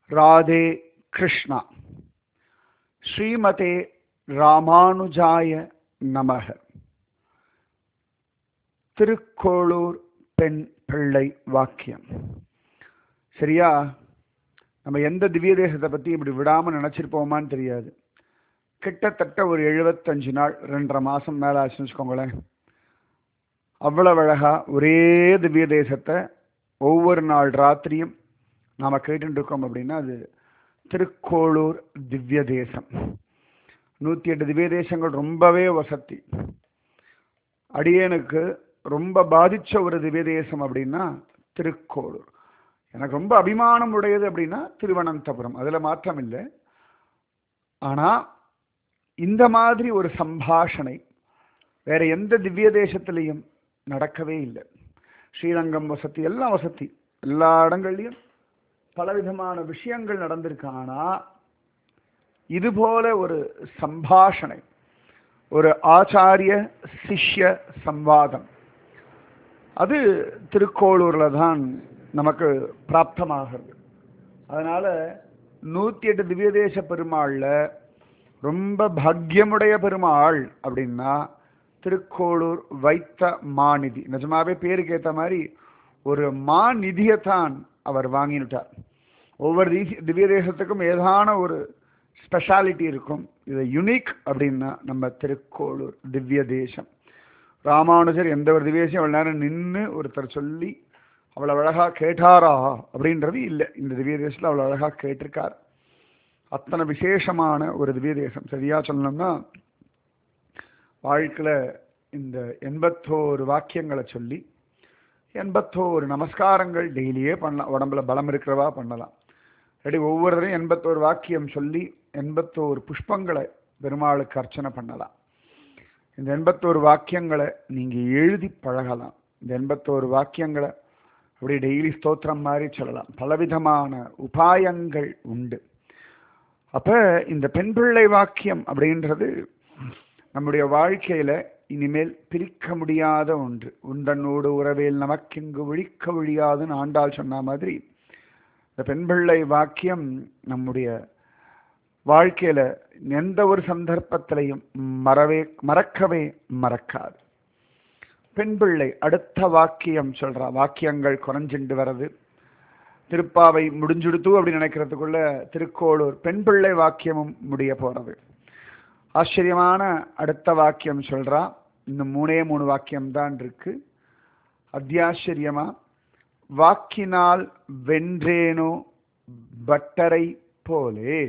ராதே கிருஷ்ணா ஸ்ரீமதே ராமானுஜாய நமக திருக்கோளூர் பெண் பிள்ளை வாக்கியம் சரியா நம்ம எந்த திவ்ய தேசத்தை பற்றி இப்படி விடாமல் நினச்சிருப்போமான்னு தெரியாது கிட்டத்தட்ட ஒரு எழுபத்தஞ்சு நாள் ரெண்டரை மாதம் மேலே ஆச்சுன்னு வச்சுக்கோங்களேன் அவ்வளவு அழகா ஒரே திவ்ய தேசத்தை ஒவ்வொரு நாள் ராத்திரியும் நாம் கேட்டுட்டு இருக்கோம் அப்படின்னா அது திருக்கோளூர் திவ்ய தேசம் நூற்றி எட்டு திவ்ய தேசங்கள் ரொம்பவே வசதி அடியேனுக்கு ரொம்ப பாதிச்ச ஒரு திவ்ய தேசம் அப்படின்னா திருக்கோளூர் எனக்கு ரொம்ப அபிமானம் உடையது அப்படின்னா திருவனந்தபுரம் அதில் மாற்றம் இல்லை ஆனால் இந்த மாதிரி ஒரு சம்பாஷணை வேற எந்த திவ்ய தேசத்திலையும் நடக்கவே இல்லை ஸ்ரீரங்கம் வசதி எல்லாம் வசதி எல்லா இடங்கள்லையும் பலவிதமான விஷயங்கள் நடந்திருக்கு ஆனா இது போல ஒரு சம்பாஷணை ஒரு ஆச்சாரிய சிஷ்ய சம்வாதம் அது திருக்கோளூர்ல தான் நமக்கு பிராப்தமாகிறது அதனால நூத்தி எட்டு திவ்யதேச பெருமாள்ல ரொம்ப பாக்கியமுடைய பெருமாள் அப்படின்னா திருக்கோளூர் வைத்த மாநிதி நிஜமாவே பேருக்கு ஏற்ற மாதிரி ஒரு மாநிதியைத்தான் அவர் வாங்கினுட்டார் ஒவ்வொரு திவ்ய தேசத்துக்கும் ஏதான ஒரு ஸ்பெஷாலிட்டி இருக்கும் இது யுனிக் அப்படின்னா நம்ம திருக்கோளூர் திவ்ய தேசம் ராமானுஜர் எந்த ஒரு திவ்யதேசம் அவ்வளோ நேரம் நின்று ஒருத்தர் சொல்லி அவ்வளோ அழகாக கேட்டாரா அப்படின்றது இல்லை இந்த திவ்ய தேசத்தில் அவ்வளோ அழகாக கேட்டிருக்கார் அத்தனை விசேஷமான ஒரு திவ்ய தேசம் சரியா சொல்லணும்னா வாழ்க்கையில் இந்த எண்பத்தோரு வாக்கியங்களை சொல்லி எண்பத்தோரு நமஸ்காரங்கள் டெய்லியே பண்ணலாம் உடம்புல பலம் இருக்கிறவா பண்ணலாம் ரெடி ஒவ்வொருத்தரையும் எண்பத்தோரு வாக்கியம் சொல்லி எண்பத்தோரு புஷ்பங்களை பெருமாளுக்கு அர்ச்சனை பண்ணலாம் இந்த எண்பத்தோரு வாக்கியங்களை நீங்கள் எழுதி பழகலாம் இந்த எண்பத்தோரு வாக்கியங்களை அப்படி டெய்லி ஸ்தோத்திரம் மாதிரி சொல்லலாம் பலவிதமான உபாயங்கள் உண்டு அப்ப இந்த பெண் பிள்ளை வாக்கியம் அப்படின்றது நம்முடைய வாழ்க்கையில இனிமேல் பிரிக்க முடியாத ஒன்று உண்டனோடு உறவேல் நமக்கிங்கு ஒழிக்க ஒழியாதுன்னு ஆண்டாள் சொன்ன மாதிரி இந்த பெண் பிள்ளை வாக்கியம் நம்முடைய வாழ்க்கையில எந்த ஒரு சந்தர்ப்பத்திலையும் மறவே மறக்கவே மறக்காது பெண் பிள்ளை அடுத்த வாக்கியம் சொல்றா வாக்கியங்கள் குறைஞ்சிண்டு வர்றது திருப்பாவை முடிஞ்சுடுத்து அப்படின்னு நினைக்கிறதுக்குள்ள திருக்கோளூர் பெண் பிள்ளை வாக்கியமும் முடிய போறது ஆச்சரியமான அடுத்த வாக்கியம் சொல்றா இன்னும் மூணே மூணு வாக்கியம் தான் இருக்கு அத்தியாச்சரியமா வாக்கினால் வென்றேனோ பட்டரை போலே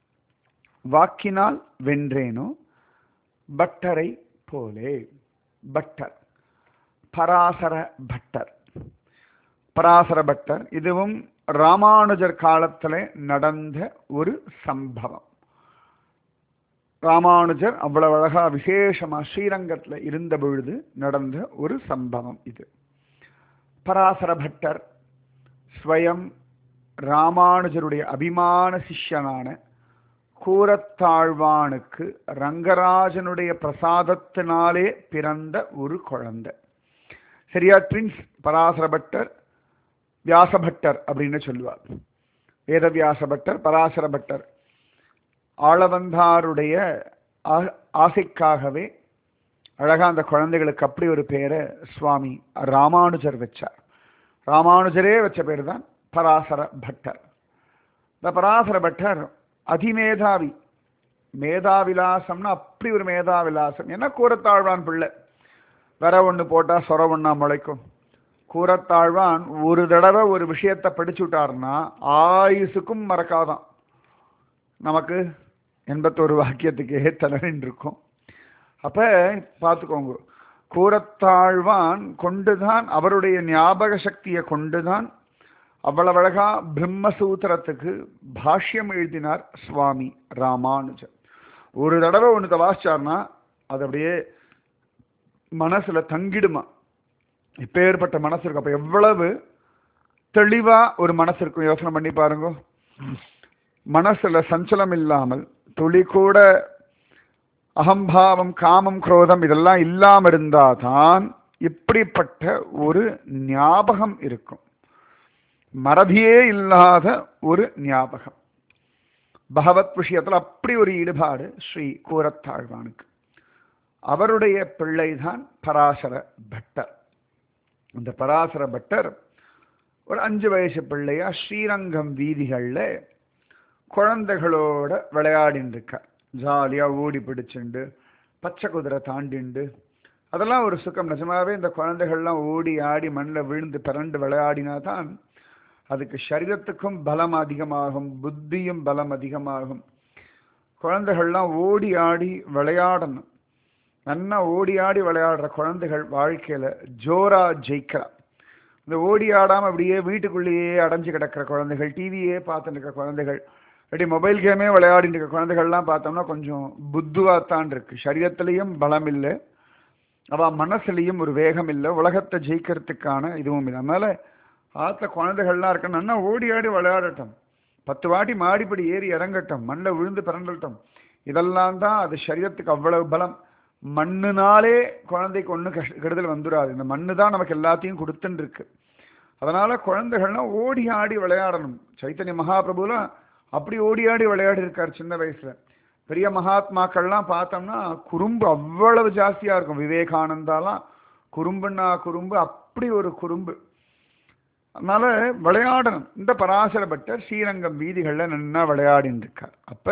வாக்கினால் வென்றேனோ பட்டரை போலே பட்டர் பராசர பட்டர் பராசர பட்டர் இதுவும் ராமானுஜர் காலத்தில் நடந்த ஒரு சம்பவம் ராமானுஜர் அவ்வளவு அழகா விசேஷமா ஸ்ரீரங்கத்தில் இருந்த பொழுது நடந்த ஒரு சம்பவம் இது பராசர பட்டர் ஸ்வயம் ராமானுஜருடைய அபிமான சிஷ்யனான கூரத்தாழ்வானுக்கு ரங்கராஜனுடைய பிரசாதத்தினாலே பிறந்த ஒரு குழந்தை சரியா ட்வின்ஸ் பராசர பட்டர் வியாசபட்டர் அப்படின்னு சொல்லுவார் வேதவியாச பட்டர் பராசர பட்டர் ஆளவந்தாருடைய ஆசைக்காகவே அழகா அந்த குழந்தைகளுக்கு அப்படி ஒரு பேரை சுவாமி ராமானுஜர் வச்சார் ராமானுஜரே வச்ச பேர் தான் பராசர பட்டர் இந்த பராசர பட்டர் அதிமேதாவி மேதாவிலாசம்னா அப்படி ஒரு மேதாவிலாசம் என்ன கூறத்தாழ்வான் பிள்ளை வேற ஒன்று போட்டால் சொர ஒன்றா முளைக்கும் கூறத்தாழ்வான் ஒரு தடவை ஒரு விஷயத்தை படிச்சு விட்டாருன்னா ஆயுசுக்கும் மறக்காதான் நமக்கு எண்பத்தோரு வாக்கியத்துக்கு தலைவன் இருக்கும் அப்ப பார்த்துக்கோங்க கூறத்தாழ்வான் கொண்டுதான் அவருடைய ஞாபக சக்தியை கொண்டுதான் அவ்வளவு அழகா பிரம்மசூத்திரத்துக்கு பாஷ்யம் எழுதினார் சுவாமி ராமானுஜர் ஒரு தடவை ஒன்று வாசிச்சார்னா அது அப்படியே மனசுல தங்கிடுமா இப்பேற்பட்ட மனசு இருக்கும் அப்ப எவ்வளவு தெளிவா ஒரு மனசு இருக்கும் யோசனை பண்ணி பாருங்க மனசுல சஞ்சலம் இல்லாமல் துளி கூட அகம்பாவம் காமம் குரோதம் இதெல்லாம் இல்லாம இருந்தாதான் இப்படிப்பட்ட ஒரு ஞாபகம் இருக்கும் மறதியே இல்லாத ஒரு ஞாபகம் பகவத் விஷயத்தில் அப்படி ஒரு ஈடுபாடு ஸ்ரீ கூரத்தாழ்வானுக்கு அவருடைய பிள்ளைதான் பராசர பட்டர் இந்த பராசர பட்டர் ஒரு அஞ்சு வயசு பிள்ளையா ஸ்ரீரங்கம் வீதிகளில் குழந்தைகளோட விளையாடின்னு இருக்கார் ஜாலியாக ஓடி பிடிச்சுண்டு பச்சை குதிரை தாண்டிண்டு அதெல்லாம் ஒரு சுகம் நிஜமாவே இந்த குழந்தைகள்லாம் ஓடி ஆடி மண்ணில் விழுந்து பிறண்டு விளையாடினா தான் அதுக்கு சரீரத்துக்கும் பலம் அதிகமாகும் புத்தியும் பலம் அதிகமாகும் குழந்தைகள்லாம் ஓடி ஆடி விளையாடணும் நல்லா ஓடி ஆடி விளையாடுற குழந்தைகள் வாழ்க்கையில் ஜோரா ஜெயிக்கலாம் இந்த ஓடி ஆடாமல் அப்படியே வீட்டுக்குள்ளேயே அடைஞ்சு கிடக்கிற குழந்தைகள் டிவியே பார்த்துட்டு இருக்கிற குழந்தைகள் இல்லாட்டி மொபைல் கேமே விளையாடிட்டு இருக்க குழந்தைகள்லாம் பார்த்தோம்னா கொஞ்சம் புத்துவாத்தான் இருக்கு சரீரத்திலையும் பலம் இல்லை அவள் மனசுலையும் ஒரு வேகம் இல்லை உலகத்தை ஜெயிக்கிறதுக்கான இதுவும் இல்லை அதனால ஆற்றுல குழந்தைகள்லாம் இருக்கணும் நல்லா ஓடி ஆடி விளையாடட்டும் பத்து வாட்டி மாடிப்படி ஏறி இறங்கட்டும் மண்ணில் விழுந்து பிறண்டட்டும் இதெல்லாம் தான் அது சரீரத்துக்கு அவ்வளவு பலம் மண்ணுனாலே குழந்தைக்கு ஒன்றும் கஷ்ட கெடுதல் வந்துடாது இந்த மண்ணு தான் நமக்கு எல்லாத்தையும் கொடுத்துன்னு இருக்கு அதனால குழந்தைகள்லாம் ஓடி ஆடி விளையாடணும் சைத்தன்ய மகாபிரபுலாம் அப்படி ஓடி ஆடி விளையாடி இருக்கார் சின்ன வயசுல பெரிய மகாத்மாக்கள்லாம் பார்த்தோம்னா குறும்பு அவ்வளவு ஜாஸ்தியா இருக்கும் விவேகானந்தாலாம் குறும்புன்னா குறும்பு அப்படி ஒரு குறும்பு அதனால விளையாடணும் இந்த பராசர பட்டர் ஸ்ரீரங்கம் வீதிகளில் நன்னா விளையாடின்னு இருக்கார் அப்ப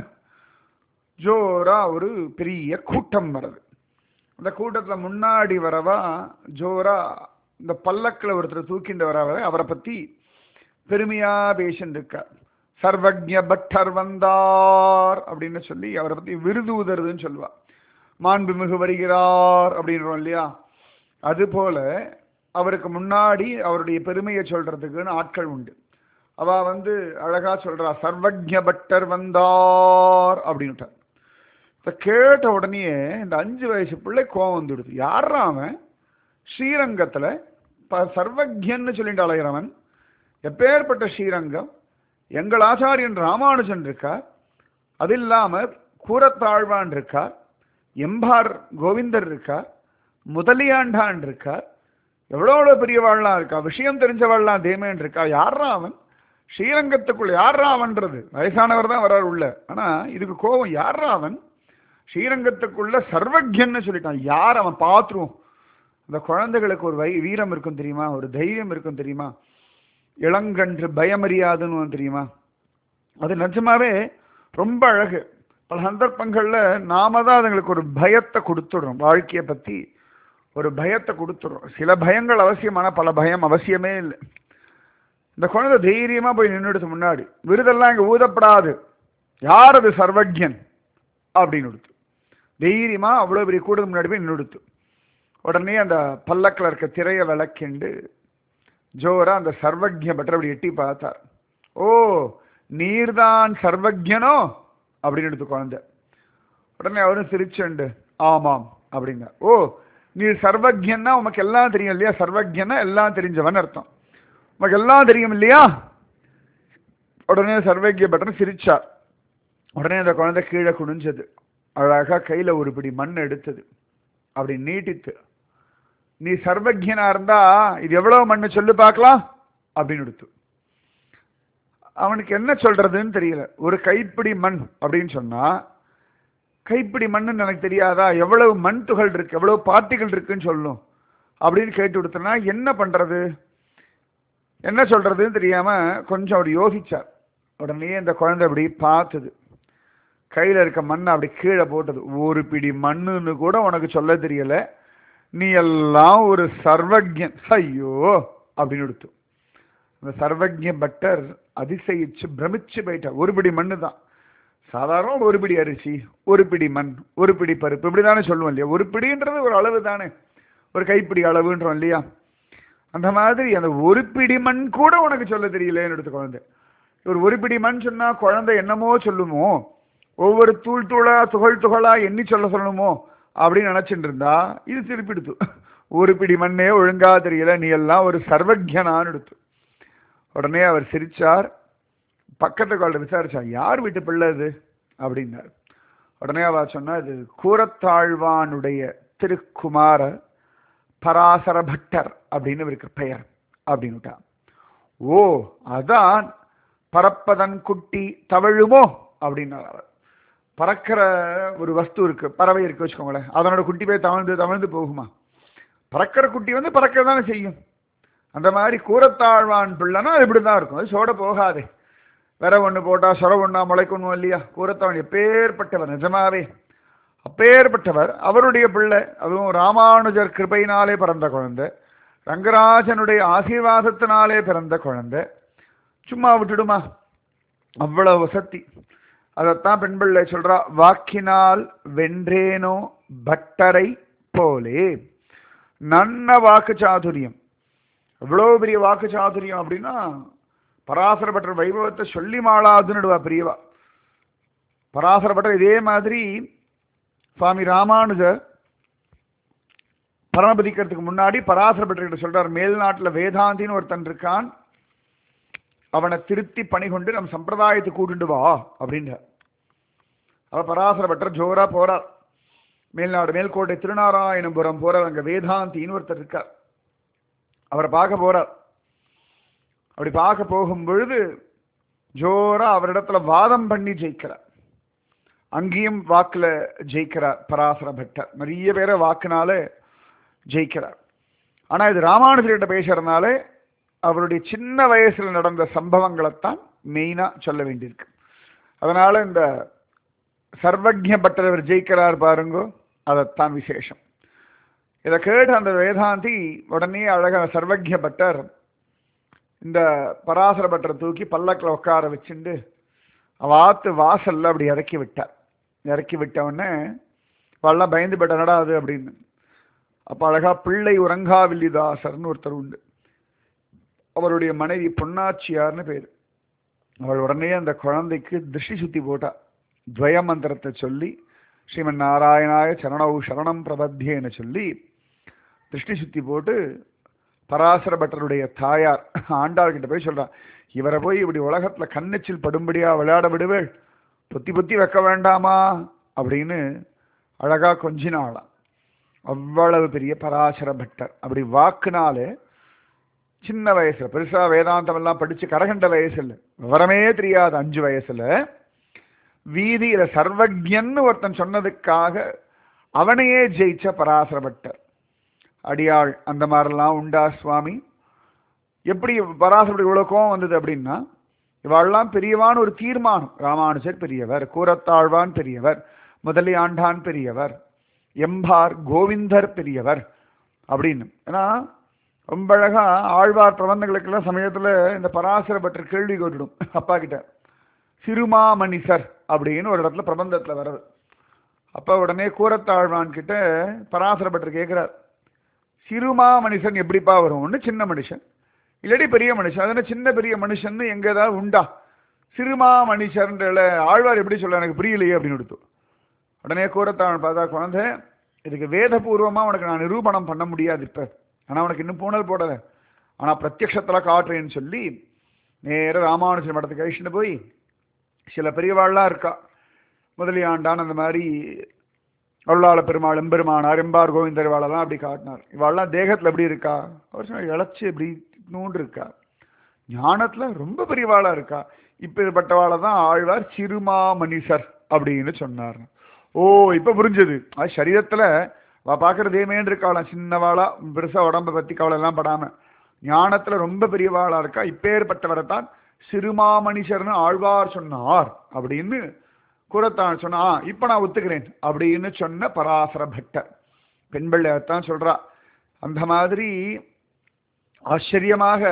ஜோரா ஒரு பெரிய கூட்டம் வருது அந்த கூட்டத்தில் முன்னாடி வரவா ஜோரா இந்த பல்லக்கில் ஒருத்தர் தூக்கிட்டு வரவரை அவரை பற்றி பெருமையா பேசின்னு இருக்கார் சர்வஜ பட்டர் வந்தார் அப்படின்னு சொல்லி அவரை பற்றி விருது உதறுதுன்னு சொல்லுவா மாண்புமிகு வருகிறார் அப்படின்றோம் இல்லையா அது போல அவருக்கு முன்னாடி அவருடைய பெருமையை சொல்றதுக்குன்னு ஆட்கள் உண்டு அவ வந்து அழகா சொல்றா சர்வஜ பட்டர் வந்தார் அப்படின்ட்டார் இதை கேட்ட உடனே இந்த அஞ்சு வயசு பிள்ளை கோவம் வந்துடுது யாரா அவன் ஸ்ரீரங்கத்துல ப- சர்வஜன்னு சொல்லிட்டு அலைகிறவன் எப்பேற்பட்ட ஸ்ரீரங்கம் எங்கள் ஆச்சாரியன் ராமானுஜன் இருக்கார் அது இல்லாம கூரத்தாழ்வான் இருக்கார் எம்பார் கோவிந்தர் இருக்கார் முதலியாண்டான் இருக்கார் எவ்வளோ எவ்வளோ பெரியவாள்லாம் இருக்கா விஷயம் தெரிஞ்சவாள்லாம் தேமேன் இருக்கா யாரா அவன் ஸ்ரீரங்கத்துக்குள்ள யாரா அவன்றது வயசானவர் தான் வர்றார் உள்ள ஆனா இதுக்கு கோபம் யாரா அவன் ஸ்ரீரங்கத்துக்குள்ள சர்வஜன்னு சொல்லிட்டான் யார் அவன் பார்த்துருவோம் அந்த குழந்தைகளுக்கு ஒரு வை வீரம் இருக்கும் தெரியுமா ஒரு தைரியம் இருக்கும் தெரியுமா இளங்கன்று பயமறியாதுன்னு ஒண்ணு தெரியுமா அது நிஜமாவே ரொம்ப அழகு பல சந்தர்ப்பங்கள்ல நாம தான் அதுங்களுக்கு ஒரு பயத்தை கொடுத்துடுறோம் வாழ்க்கையை பத்தி ஒரு பயத்தை கொடுத்துடுறோம் சில பயங்கள் அவசியமான பல பயம் அவசியமே இல்லை இந்த குழந்தை தைரியமா போய் நின்றுடுது முன்னாடி விருதெல்லாம் இங்க ஊதப்படாது யார் அது சர்வஜன் அப்படின்னு கொடுத்து தைரியமா அவ்வளவு பெரிய கூட்டத்துக்கு முன்னாடி போய் நின்றுடுத்து உடனே அந்த பல்லக்கில் இருக்க திரையை விளக்கிண்டு ஜோரா அந்த சர்வஜ பட்டர் அப்படி எட்டி பார்த்தார் ஓ நீர்தான் சர்வஜனோ அப்படின்னு எடுத்து குழந்தை உடனே அவரும் சிரிச்சுண்டு ஆமாம் அப்படிங்க ஓ நீ சர்வஜன்னா உனக்கு எல்லாம் தெரியும் இல்லையா சர்வஜன்னா எல்லாம் தெரிஞ்சவன் அர்த்தம் உனக்கு எல்லாம் தெரியும் இல்லையா உடனே சர்வஜ்ய பட்டன் சிரிச்சார் உடனே அந்த குழந்தை கீழே குனிஞ்சது அழகா கையில ஒரு பிடி மண் எடுத்தது அப்படி நீட்டித்து நீ சர்வஜனா இருந்தா இது எவ்வளவு மண்ணு சொல்லு பார்க்கலாம் அப்படின்னு எடுத்து அவனுக்கு என்ன சொல்றதுன்னு தெரியல ஒரு கைப்பிடி மண் அப்படின்னு சொன்னா கைப்பிடி மண்ணுன்னு எனக்கு தெரியாதா எவ்வளவு மண் துகள் இருக்கு எவ்வளவு பார்ட்டிகள் இருக்குன்னு சொல்லும் அப்படின்னு கேட்டு கொடுத்தனா என்ன பண்றது என்ன சொல்றதுன்னு தெரியாம கொஞ்சம் அவர் யோசிச்சார் உடனே இந்த குழந்தை அப்படி பார்த்தது கையில இருக்க மண்ணை அப்படி கீழே போட்டது ஒரு பிடி மண்ணுன்னு கூட உனக்கு சொல்ல தெரியல நீ எல்லாம் ஒரு சர்வஜன் ஐயோ அப்படின்னு எடுத்து அந்த சர்வஜ பட்டர் அதிசயிச்சு பிரமிச்சு போயிட்டார் ஒரு பிடி மண்ணு தான் சாதாரண ஒரு பிடி அரிசி ஒரு பிடி மண் ஒரு பிடி பருப்பு இப்படி தானே சொல்லுவோம் இல்லையா ஒரு பிடின்றது ஒரு அளவு தானே ஒரு கைப்பிடி அளவுன்றோம் இல்லையா அந்த மாதிரி அந்த ஒரு பிடி மண் கூட உனக்கு சொல்ல தெரியலேன்னு எடுத்து குழந்தை ஒரு ஒரு பிடி மண் சொன்னா குழந்தை என்னமோ சொல்லுமோ ஒவ்வொரு தூள் தூளா துகள் துகளா எண்ணி சொல்ல சொல்லணுமோ அப்படின்னு நினைச்சிட்டு இருந்தா இது திருப்பிடுத்து ஒரு பிடி மண்ணே ஒழுங்கா தெரியல நீ எல்லாம் ஒரு சர்வஜனான்னு எடுத்து உடனே அவர் சிரிச்சார் பக்கத்து கால விசாரிச்சா யார் வீட்டு பிள்ளை இது அப்படின்னார் உடனே அவ சொன்னா இது கூரத்தாழ்வானுடைய திருக்குமார பராசர பட்டர் அப்படின்னு இவருக்கு பெயர் அப்படின்னுட்டா ஓ அதான் பறப்பதன் குட்டி தவழுமோ அப்படின்னார் அவர் பறக்கிற ஒரு வஸ்து இருக்கு பறவை இருக்கு வச்சுக்கோங்களேன் அதனோட குட்டி போய் தவழ்ந்து தவழ்ந்து போகுமா பறக்கிற குட்டி வந்து பறக்க தானே செய்யும் அந்த மாதிரி கூரத்தாழ்வான் பிள்ளைனா அது இப்படி தான் இருக்கும் அது சோட போகாதே வேற ஒன்று போட்டா சொர ஒன்றா முளைக்கணும் இல்லையா கூரத்தாழ்வான் எப்பேற்பட்டவர் நிஜமாவே அப்பேற்பட்டவர் அவருடைய பிள்ளை அதுவும் ராமானுஜர் கிருபையினாலே பிறந்த குழந்தை ரங்கராஜனுடைய ஆசீர்வாதத்தினாலே பிறந்த குழந்தை சும்மா விட்டுடுமா அவ்வளவு வசத்தி அதைத்தான் பெண் பிள்ளை சொல்றா வாக்கினால் வென்றேனோ பட்டரை போலே நன்ன வாக்கு சாதுரியம் எவ்வளோ பெரிய வாக்கு சாதுரியம் அப்படின்னா பராசர பட்டர் வைபவத்தை சொல்லி மாளாதுன்னுடுவா பெரியவா பராசர பட்டர் இதே மாதிரி சுவாமி ராமானுஜர் பரமபதிக்கிறதுக்கு முன்னாடி பராசர பட்டர்கிட்ட சொல்றார் மேல்நாட்டுல வேதாந்தின்னு ஒருத்தன் இருக்கான் அவனை திருத்தி பணி கொண்டு நம் சம்பிரதாயத்தை கூட்டுண்டு வா அப்படின்றார் அவ பராசர பட்டர் ஜோரா போறார் மேல்நாடு மேல்கோட்டை திருநாராயணபுரம் போறார் அங்க வேதாந்தின்னு ஒருத்தர் இருக்கார் அவரை பார்க்க போறார் அப்படி பார்க்க போகும் பொழுது ஜோரா அவரிடத்துல வாதம் பண்ணி ஜெயிக்கிறார் அங்கேயும் வாக்குல ஜெயிக்கிறார் பராசர பட்டர் நிறைய பேரை வாக்குனால ஜெயிக்கிறார் ஆனா இது ராமானுஜர்கிட்ட பேசுறதுனால அவருடைய சின்ன வயசுல நடந்த சம்பவங்களைத்தான் மெயினா சொல்ல வேண்டியிருக்கு அதனால இந்த சர்வஜ பட்டர் அவர் ஜெயிக்கிறார் பாருங்கோ அதைத்தான் விசேஷம் இதை கேட்டு அந்த வேதாந்தி உடனே அழகா சர்வஜ பட்டர் இந்த பராசர பட்டரை தூக்கி பல்லக்கில் உட்கார வச்சுண்டு அவாத்து வாசல்ல அப்படி இறக்கி விட்டார் இறக்கி விட்ட உடனே அவெல்லாம் பயந்து பட்டனடா அது அப்படின்னு அப்ப அழகா பிள்ளை உறங்காவில்லிதாசர்னு ஒருத்தர் உண்டு அவருடைய மனைவி பொன்னாச்சியார்னு பேர் அவள் உடனே அந்த குழந்தைக்கு திருஷ்டி சுத்தி போட்டா துவய மந்திரத்தை சொல்லி ஸ்ரீமன் நாராயணாய சரணௌ சரணம் பிரபத்தியன்னு சொல்லி திருஷ்டி சுத்தி போட்டு பராசர பட்டருடைய தாயார் ஆண்டாள்கிட்ட போய் சொல்றா இவரை போய் இப்படி உலகத்துல கண்ணெச்சில் படும்படியா விளையாட விடுவேள் பொத்தி பொத்தி வைக்க வேண்டாமா அப்படின்னு அழகா கொஞ்சினாளாம் அவ்வளவு பெரிய பராசர பட்டர் அப்படி வாக்குனாலே சின்ன வயசுல பெருசா வேதாந்தம் எல்லாம் படிச்சு கரகண்ட வயசுல விவரமே தெரியாது அஞ்சு வயசுல வீதியில சர்வஜன்னு ஒருத்தன் சொன்னதுக்காக அவனையே ஜெயிச்ச பராசர பட்டர் அடியாள் அந்த மாதிரிலாம் உண்டா சுவாமி எப்படி பராசரப்படி இவ்வளவு கோவம் வந்தது அப்படின்னா இவாள்லாம் பெரியவான் ஒரு தீர்மானம் ராமானுஜர் பெரியவர் கூரத்தாழ்வான் பெரியவர் முதலி ஆண்டான் பெரியவர் எம்பார் கோவிந்தர் பெரியவர் அப்படின்னு ஏன்னா ரொம்ப அழகா ஆழ்வார் பிரபந்தங்களுக்கெல்லாம் சமயத்துல இந்த பராசர பட்டர் கேள்வி கேட்டுடும் அப்பா கிட்ட சிறுமாமணிசர் அப்படின்னு ஒரு இடத்துல பிரபந்தத்துல வர்றது அப்ப உடனே கூரத்தாழ்வான் கிட்ட பராசர பட்டர் கேட்கிறார் சிறுமா மனுஷன் எப்படிப்பா வரும் ஒன்று சின்ன மனுஷன் இல்லாட்டி பெரிய மனுஷன் அதனால சின்ன பெரிய மனுஷன் எங்க ஏதாவது உண்டா சிறுமா மனுஷர்ன்ற ஆழ்வார் எப்படி சொல்ல எனக்கு புரியலையே அப்படின்னு கொடுத்து உடனே கூறத்தான் பார்த்தா குழந்தை இதுக்கு வேதபூர்வமா உனக்கு நான் நிரூபணம் பண்ண முடியாது இப்ப ஆனா உனக்கு இன்னும் பூனல் போடல ஆனா பிரத்யக்ஷத்துல காட்டுறேன்னு சொல்லி நேர ராமானுஜன் மடத்துக்கு கழிச்சுட்டு போய் சில பெரியவாள்லாம் இருக்கா முதலியாண்டான் அந்த மாதிரி அருளாள பெருமாள் எம்பெருமானார் எம்பார் கோவிந்தர் இவாளெல்லாம் அப்படி காட்டினார் இவாளெல்லாம் தேகத்துல எப்படி இருக்கா அவர் சொன்னார் இழைச்சி இப்படி நூண்டு இருக்கா ஞானத்துல ரொம்ப பெரியவாளா இருக்கா இப்படிப்பட்டவாளை தான் ஆழ்வார் சிறுமா மனிதர் அப்படின்னு சொன்னார் ஓ இப்ப புரிஞ்சது அது சரீரத்துல அவ பாக்குறது ஏமேன் இருக்காளாம் சின்னவாளா பெருசா உடம்ப பத்தி கவலை எல்லாம் படாம ஞானத்துல ரொம்ப பெரியவாளா இருக்கா இப்பேற்பட்டவரை தான் சிறுமாமணிஷர்னு ஆழ்வார் சொன்னார் அப்படின்னு கூறத்தான் சொன்னா "ஆ, இப்ப நான் ஒத்துக்கிறேன் அப்படின்னு சொன்ன பராசர பட்டர் பெண் பிள்ளையத்தான் சொல்றா அந்த மாதிரி ஆச்சரியமாக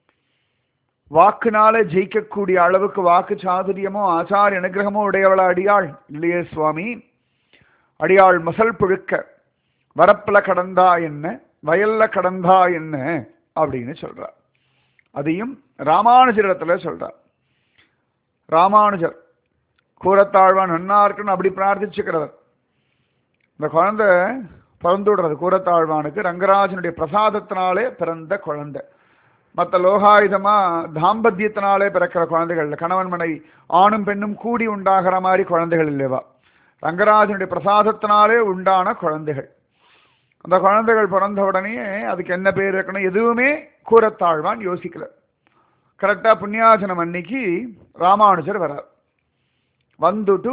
வாக்குனால ஜெயிக்கக்கூடிய அளவுக்கு வாக்கு சாதுரியமோ ஆச்சார அனுகிரகமோ உடையவள அடியாள் இல்லையே சுவாமி அடியாள் மசல் புழுக்க வரப்புல கடந்தா என்ன வயல்ல கடந்தா என்ன அப்படின்னு சொல்றா அதையும் ராமானுஜரிடத்துல சொல்றா ராமானுஜர் கூரத்தாழ்வான் நன்னா இருக்குன்னு அப்படி பிரார்த்திச்சுக்கிறவர் இந்த குழந்தை பிறந்து விடுறது கூரத்தாழ்வானுக்கு ரங்கராஜனுடைய பிரசாதத்தினாலே பிறந்த குழந்தை மற்ற லோகாயுதமா தாம்பத்தியத்தினாலே பிறக்கிற குழந்தைகள் இல்ல. கணவன் மனைவி ஆணும் பெண்ணும் கூடி உண்டாகிற மாதிரி குழந்தைகள் இல்லைவா ரங்கராஜனுடைய பிரசாதத்தினாலே உண்டான குழந்தைகள் அந்த குழந்தைகள் பிறந்த உடனே அதுக்கு என்ன பேர் இருக்கணும் எதுவுமே கூரத்தாழ்வான் யோசிக்கல கரெக்டா புண்ணியாசனம் அன்னைக்கு ராமானுஜர் வரார் வந்துட்டு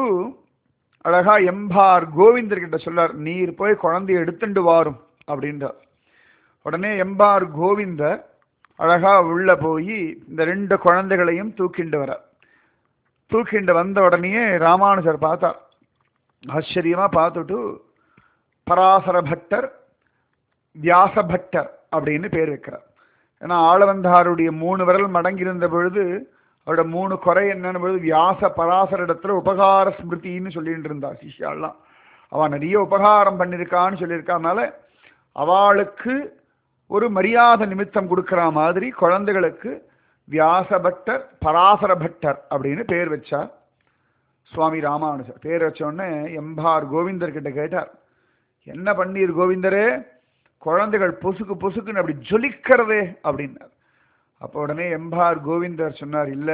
அழகா எம்பார் கோவிந்தர்கிட்ட சொல்லார் நீர் போய் குழந்தைய எடுத்துண்டு வாரும் அப்படின்றார் உடனே எம்பார் கோவிந்தர் அழகா உள்ள போய் இந்த ரெண்டு குழந்தைகளையும் தூக்கிண்டு வர தூக்கிண்டு வந்த உடனேயே ராமானுஜர் பார்த்தார் ஆச்சரியமா பார்த்துட்டு பராசர பட்டர் வியாச பட்டர் அப்படின்னு பேர் வைக்கிறார் ஏன்னா ஆளவந்தாருடைய மூணு விரல் மடங்கியிருந்த பொழுது அவரோட மூணு குறை என்னன்னு பொழுது வியாச பராசர இடத்துல உபகார ஸ்மிருதின்னு சொல்லிட்டு இருந்தா சிஷ்யாலாம் அவ நிறைய உபகாரம் பண்ணியிருக்கான்னு சொல்லியிருக்கானால அவளுக்கு ஒரு மரியாதை நிமித்தம் கொடுக்கிற மாதிரி குழந்தைகளுக்கு வியாச பட்டர் பராசர பட்டர் அப்படின்னு பேர் வச்சார் சுவாமி ராமானுஜர் பேர் வச்ச உடனே எம்பார் கோவிந்தர் கிட்ட கேட்டார் என்ன பண்ணீர் கோவிந்தரே குழந்தைகள் பொசுக்கு பொசுக்குன்னு அப்படி ஜொலிக்கிறதே அப்படின்னார் அப்போ உடனே எம்பார் கோவிந்தர் சொன்னார் இல்ல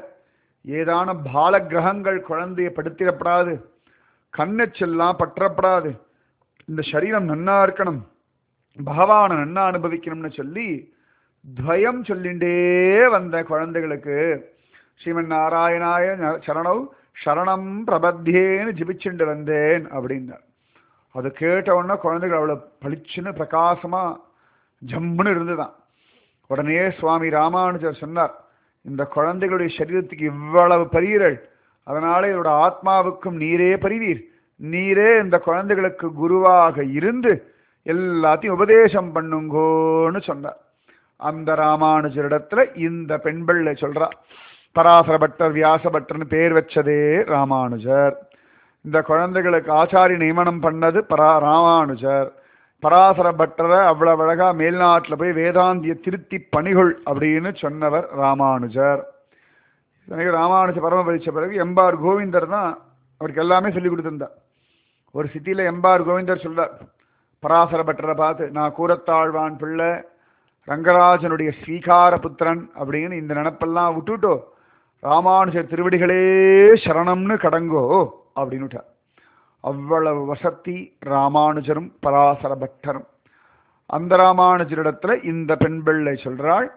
ஏதான பால கிரகங்கள் குழந்தைய படுத்திடப்படாது கண்ணச்செல்லாம் பற்றப்படாது இந்த சரீரம் நன்னா இருக்கணும் பகவானை நன்னா அனுபவிக்கணும்னு சொல்லி துவயம் சொல்லிண்டே வந்த குழந்தைகளுக்கு ஸ்ரீமன் நாராயணாய ந- சரணவ் சரணம் பிரபத்தியேன்னு ஜிபிச்சுண்டு வந்தேன் அப்படின்னார் அது கேட்ட உடனே குழந்தைகள் அவ்வளோ பளிச்சுன்னு பிரகாசமா ஜம்முன்னு இருந்துதான் உடனே சுவாமி ராமானுஜர் சொன்னார் இந்த குழந்தைகளுடைய சரீரத்துக்கு இவ்வளவு பரீரல் அதனால இதோட ஆத்மாவுக்கும் நீரே பரிவீர் நீரே இந்த குழந்தைகளுக்கு குருவாக இருந்து எல்லாத்தையும் உபதேசம் பண்ணுங்கோன்னு சொன்னார் அந்த ராமானுஜரிடத்துல இந்த பெண் பிள்ளை சொல்றா பராசர பட்டர் வியாச பட்டர்னு பேர் வச்சதே ராமானுஜர் இந்த குழந்தைகளுக்கு ஆச்சாரி நியமனம் பண்ணது பரா ராமானுஜர் பராசர பட்டரை அவ்வளவு அழகா மேல்நாட்டில் போய் வேதாந்திய திருத்தி பணிகொள் அப்படின்னு சொன்னவர் ராமானுஜர் எனக்கு ராமானுஜ பரம பரிச்ச பிறகு எம்பார் கோவிந்தர் தான் அவருக்கு எல்லாமே சொல்லி கொடுத்திருந்தார் ஒரு சிட்டியில எம்பார் கோவிந்தர் சொல்றார் பராசர பட்டரை பார்த்து நான் கூரத்தாழ்வான் பிள்ளை ரங்கராஜனுடைய ஸ்வீகார புத்திரன் அப்படின்னு இந்த நினப்பெல்லாம் விட்டுட்டோ ராமானுஜர் திருவடிகளே சரணம்னு கடங்கோ அப்படின்னுட்டார் அவ்வளவு வசத்தி ராமானுஜரும் பராசர பட்டரும் அந்த ராமானுஜரிடத்துல இந்த பெண் பிள்ளை சொல்றாள்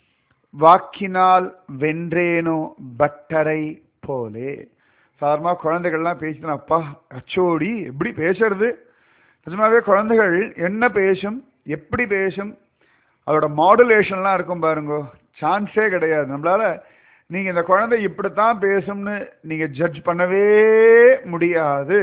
வாக்கினால் வென்றேனோ பட்டரை போலே சாதாரணமா குழந்தைகள்லாம் பேசினா அப்பா அச்சோடி எப்படி பேசுறது நிஜமாவே குழந்தைகள் என்ன பேசும் எப்படி பேசும் அதோட மாடுலேஷன்லாம் இருக்கும் பாருங்க சான்ஸே கிடையாது நம்மளால நீங்க இந்த குழந்தை இப்படித்தான் பேசும்னு நீங்க ஜட்ஜ் பண்ணவே முடியாது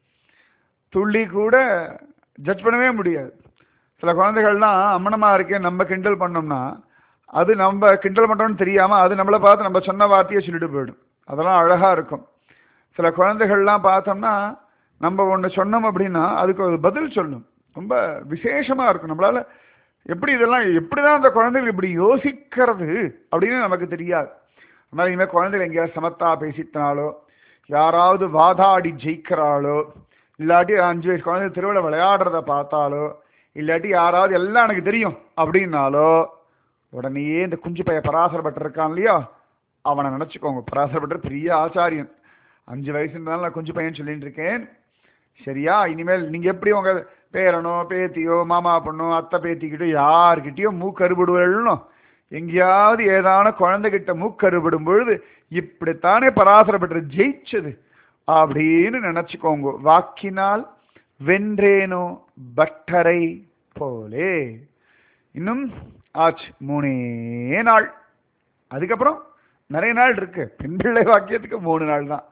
துள்ளி கூட ஜட்ஜ் பண்ணவே முடியாது சில குழந்தைகள்லாம் அம்மனமா இருக்கேன் நம்ம கிண்டல் பண்ணோம்னா அது நம்ம கிண்டல் பண்றோம்னு தெரியாம அது நம்மளை பார்த்து நம்ம சொன்ன வார்த்தையை சொல்லிட்டு போயிடும் அதெல்லாம் அழகா இருக்கும் சில குழந்தைகள்லாம் பார்த்தோம்னா நம்ம ஒன்று சொன்னோம் அப்படின்னா அதுக்கு ஒரு பதில் சொல்லும் ரொம்ப விசேஷமா இருக்கும் நம்மளால எப்படி இதெல்லாம் எப்படிதான் அந்த குழந்தைகள் இப்படி யோசிக்கிறது அப்படின்னு நமக்கு தெரியாது அதனால இனிமேல் குழந்தைகள் எங்கேயாவது சமத்தா பேசித்தனாலோ யாராவது வாதாடி ஜெயிக்கிறாளோ இல்லாட்டி அஞ்சு வயசு குழந்தை திருவிழா விளையாடுறத பார்த்தாலோ இல்லாட்டி யாராவது எல்லாம் எனக்கு தெரியும் அப்படின்னாலோ உடனே இந்த குஞ்சு பைய பராசரப்பட்டு இருக்கான் இல்லையா அவனை நினச்சிக்கோங்க பராசரப்பட்டர் பெரிய ஆச்சாரியன் அஞ்சு வயசுனால நான் குஞ்சு பையன் சொல்லிட்டு இருக்கேன் சரியா இனிமேல் நீங்க எப்படி உங்க பேரனோ பேத்தியோ மாமா பொண்ணோ அத்தை பேத்திக்கிட்டோ யார்கிட்டயோ மூக்கருபடுவோ எங்கேயாவது ஏதான குழந்தைகிட்ட மூக்கருபடும் பொழுது இப்படித்தானே பராசரப்பட்டர் ஜெயிச்சது அப்படின்னு நினைச்சுக்கோங்க வாக்கினால் வென்றேனோ பட்டரை போலே இன்னும் ஆச்சு மூணே நாள் அதுக்கப்புறம் நிறைய நாள் இருக்கு பெண் பிள்ளை வாக்கியத்துக்கு மூணு நாள் தான்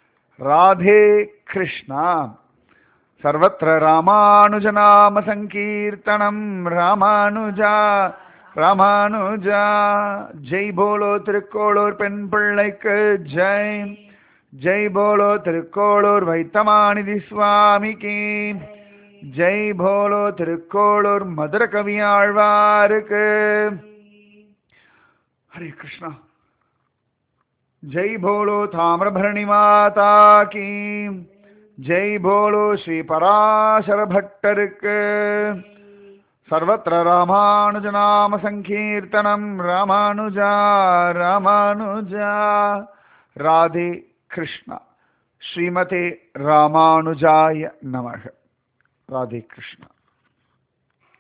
ராதே கிருஷ்ணா சர்வத்திர ராமானுஜநாம சங்கீர்த்தனம் ராமானுஜா ராமானுஜா ஜெய் போலோ திருக்கோளூர் பெண் பிள்ளைக்கு ஜெய் ஜெய் போலோ திருக்கோளூர் வைத்தமாநிதி சுவாமிக்கு ஜெய் போலோ திருக்கோளூர் மதுர கவியாழ்வாருக்கு ஹரே கிருஷ்ணா जय बोलो ताम्रभरणी माता की जय बोलो श्री पराशर भट्टर के सर्वत्र रामानुजनाम संकीर्तनम रामानुजा रामानुजा राधे कृष्ण श्रीमते रामानुजाय नमः राधे कृष्ण